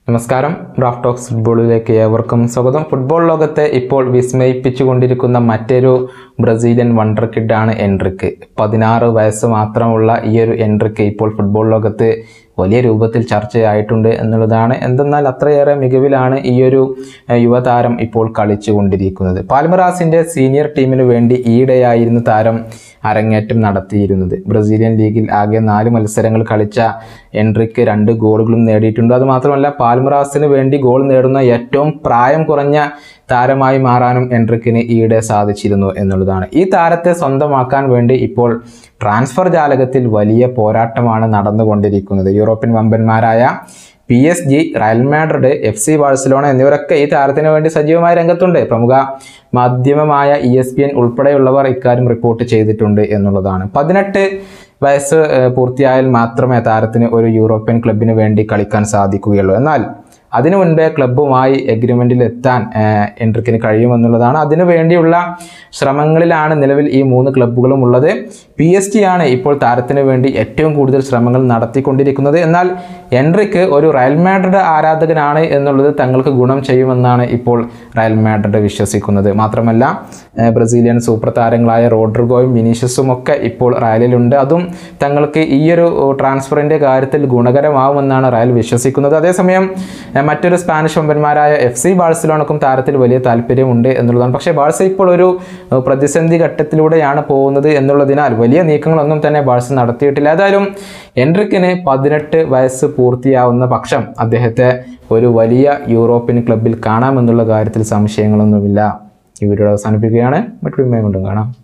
നമസ്കാരം Raf talks ഫുട്ബോളിലേക്ക് ഏവർക്കും സ്വാഗതം ഫുട്ബോൾ ലോകത്തെ ഇപ്പോൾ വിസ്മയിപ്പിച്ചുകൊണ്ടിരിക്കുന്ന മറ്റൊരു ബ്രസീലിയൻ വണ്ടർ കിഡാണ് എൻട്രിക്ക് പതിനാറ് വയസ്സ് മാത്രമുള്ള ഈ ഒരു എൻട്രിക്ക് ഇപ്പോൾ ഫുട്ബോൾ ലോകത്ത് വലിയ രൂപത്തിൽ ചർച്ചയായിട്ടുണ്ട് എന്നുള്ളതാണ് എന്തെന്നാൽ അത്രയേറെ മികവിലാണ് ഈ ഒരു ഏഹ്, യുവതാരം ഇപ്പോൾ കളിച്ചുകൊണ്ടിരിക്കുന്നത് പാൽമറാസിൻ്റെ സീനിയർ ടീമിന് വേണ്ടി ഈയിടെയായിരുന്നു താരം അരങ്ങേറ്റം നടത്തിയിരുന്നത് ബ്രസീലിയൻ ലീഗിൽ ആകെ നാല് മത്സരങ്ങൾ കളിച്ച എൻട്രിക്ക് രണ്ട് ഗോളുകളും നേടിയിട്ടുണ്ട് അതുമാത്രമല്ല പാൽമറാസിന് വേണ്ടി ഗോൾ നേടുന്ന ഏറ്റവും പ്രായം കുറഞ്ഞ താരമായി മാറാനും എൻട്രിക്കിന് ഈയിടെ സാധിച്ചിരുന്നു എന്നുള്ളതാണ് ഈ താരത്തെ സ്വന്തമാക്കാൻ വേണ്ടി ഇപ്പോൾ ട്രാൻസ്ഫർ ജാലകത്തിൽ വലിയ പോരാട്ടമാണ് നടന്നുകൊണ്ടിരിക്കുന്നത് യൂറോപ്യൻ വമ്പന്മാരായ P S G Real Madrid F C Barcelona എന്നിവരൊക്കെ ഈ താരത്തിന് വേണ്ടി സജീവമായ രംഗത്തുണ്ട് പ്രമുഖ മാധ്യമമായ ഇ എസ് പി എൻ ഉൾപ്പെടെയുള്ളവർ ഇക്കാര്യം റിപ്പോർട്ട് ചെയ്തിട്ടുണ്ട് എന്നുള്ളതാണ് പതിനെട്ട് വയസ്സ് ഏഹ്, പൂർത്തിയായാൽ മാത്രമേ താരത്തിന് ഒരു യൂറോപ്യൻ ക്ലബിന് വേണ്ടി കളിക്കാൻ സാധിക്കുകയുള്ളൂ എന്നാൽ അതിനു മുൻപേ ക്ലബ്ബുമായി എഗ്രിമെൻറ്റിൽ എത്താൻ ഏഹ്, എൻട്രിക്കിന് കഴിയുമെന്നുള്ളതാണ് അതിനു വേണ്ടിയുള്ള ശ്രമങ്ങളിലാണ് നിലവിൽ ഈ മൂന്ന് ക്ലബ്ബുകളും ഉള്ളത് പി എസ് ടി ആണ് ഇപ്പോൾ താരത്തിന് വേണ്ടി ഏറ്റവും കൂടുതൽ ശ്രമങ്ങൾ നടത്തിക്കൊണ്ടിരിക്കുന്നത് എന്നാൽ എൻട്രിക്ക് ഒരു റയൽ മാഡ്രിഡ് ആരാധകനാണ് എന്നുള്ളത് തങ്ങൾക്ക് ഗുണം ചെയ്യുമെന്നാണ് ഇപ്പോൾ റയൽ മാഡ്രിഡ് വിശ്വസിക്കുന്നത് മാത്രമല്ല ഏഹ്, ബ്രസീലിയൻ സൂപ്പർ താരങ്ങളായ റോഡ്രിഗോയും വിനീഷ്യസും ഒക്കെ ഇപ്പോൾ റയലിലുണ്ട് അതും തങ്ങൾക്ക് ഈ ഒരു ട്രാൻസ്ഫറിൻ്റെ കാര്യത്തിൽ ഗുണകരമാവുമെന്നാണ് റയൽ വിശ്വസിക്കുന്നത് അതേസമയം ഏഹ്, മറ്റൊരു സ്പാനിഷ് വമ്പന്മാരായ എഫ് സി ബാഴ്സലോണക്കും താരത്തിൽ വലിയ താല്പര്യമുണ്ട് എന്നുള്ളതാണ് പക്ഷേ ബാഴ്സ ഇപ്പോൾ ഒരു ഏഹ്, പ്രതിസന്ധി ഘട്ടത്തിലൂടെയാണ് പോകുന്നത് എന്നുള്ളതിനാൽ വലിയ നീക്കങ്ങളൊന്നും തന്നെ ബാഴ്സ നടത്തിയിട്ടില്ല ഏതായാലും എൻട്രിക്കിന് പതിനെട്ട് വയസ്സ് പൂർത്തിയാവുന്ന പക്ഷം അദ്ദേഹത്തെ ഒരു വലിയ യൂറോപ്യൻ ക്ലബിൽ കാണാമെന്നുള്ള കാര്യത്തിൽ സംശയങ്ങളൊന്നുമില്ല ഈ വീഡിയോ അവസാനിപ്പിക്കുകയാണ് മറ്റൊരു കൊണ്ടും കാണാം